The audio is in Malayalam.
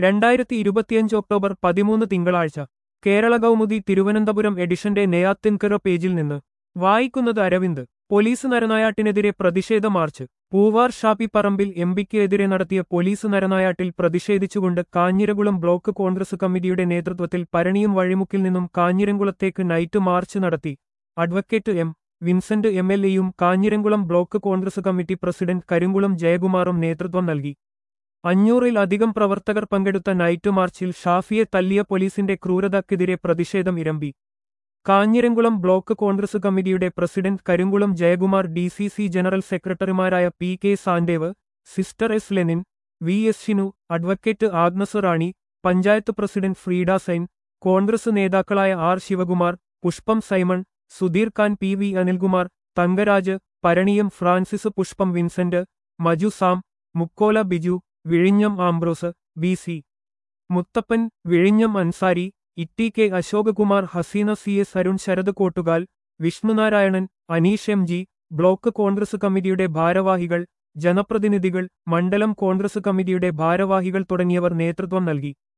രണ്ടായിരത്തി ഇരുപത്തിയഞ്ച് ഒക്ടോബർ പതിമൂന്ന് തിങ്കളാഴ്ച കേരള കൗമുദി തിരുവനന്തപുരം എഡിഷന്റെ നെയ്യാത്തിൻകര പേജിൽ നിന്ന് വായിക്കുന്നത് അരവിന്ദ് പോലീസ് നരനായാട്ടിനെതിരെ പ്രതിഷേധ മാർച്ച് പൂവാർ ഷാപ്പി പറമ്പിൽ എംപിക്ക് എതിരെ നടത്തിയ പോലീസ് നരനായാട്ടിൽ പ്രതിഷേധിച്ചുകൊണ്ട് കാഞ്ഞിരകുളം ബ്ലോക്ക് കോൺഗ്രസ് കമ്മിറ്റിയുടെ നേതൃത്വത്തിൽ പരണിയും വഴിമുക്കിൽ നിന്നും കാഞ്ഞിരംകുളത്തേക്ക് നൈറ്റ് മാർച്ച് നടത്തി advocate M Vincent M L എയും Kanjiramkulam block Congress committee president Karinkulam ജയകുമാറും നേതൃത്വം നൽകി അഞ്ഞൂറിൽ അധികം പ്രവർത്തകർ പങ്കെടുത്ത നൈറ്റ് മാർച്ചിൽ ഷാഫിയെ തല്ലിയ പോലീസിന്റെ ക്രൂരതക്കെതിരെ പ്രതിഷേധം ഇരമ്പി കാഞ്ഞിരംകുളം ബ്ലോക്ക് കോൺഗ്രസ് കമ്മിറ്റിയുടെ president Karinkulam Jayakumar D C C general സെക്രട്ടറിമാരായ P K സാൻഡേവ് sister S Lenin V S Shinu advocate Agnes റാണി പഞ്ചായത്ത് പ്രസിഡന്റ് ഫ്രീഡ സൈൻ കോൺഗ്രസ് നേതാക്കളായ ആർ ശിവകുമാർ പുഷ്പം Simon Sudheer Khan P V Anilkumar Thangaraj പരണിയം Francis പുഷ്പം വിൻസെന്റ് മജു സാം മുക്കോല ബിജു വിഴിഞ്ഞം ആംബ്രോസ് ബി സി മുത്തപ്പൻ വിഴിഞ്ഞം അൻസാരി ഇട്ടി K Ashokakumar Hasina C S Arun Sarath Kottukal Vishnunarayanan Aneesh M G block Congress കമ്മിറ്റിയുടെ ഭാരവാഹികൾ ജനപ്രതിനിധികൾ മണ്ഡലം കോൺഗ്രസ് കമ്മിറ്റിയുടെ ഭാരവാഹികൾ തുടങ്ങിയവർ നേതൃത്വം നൽകി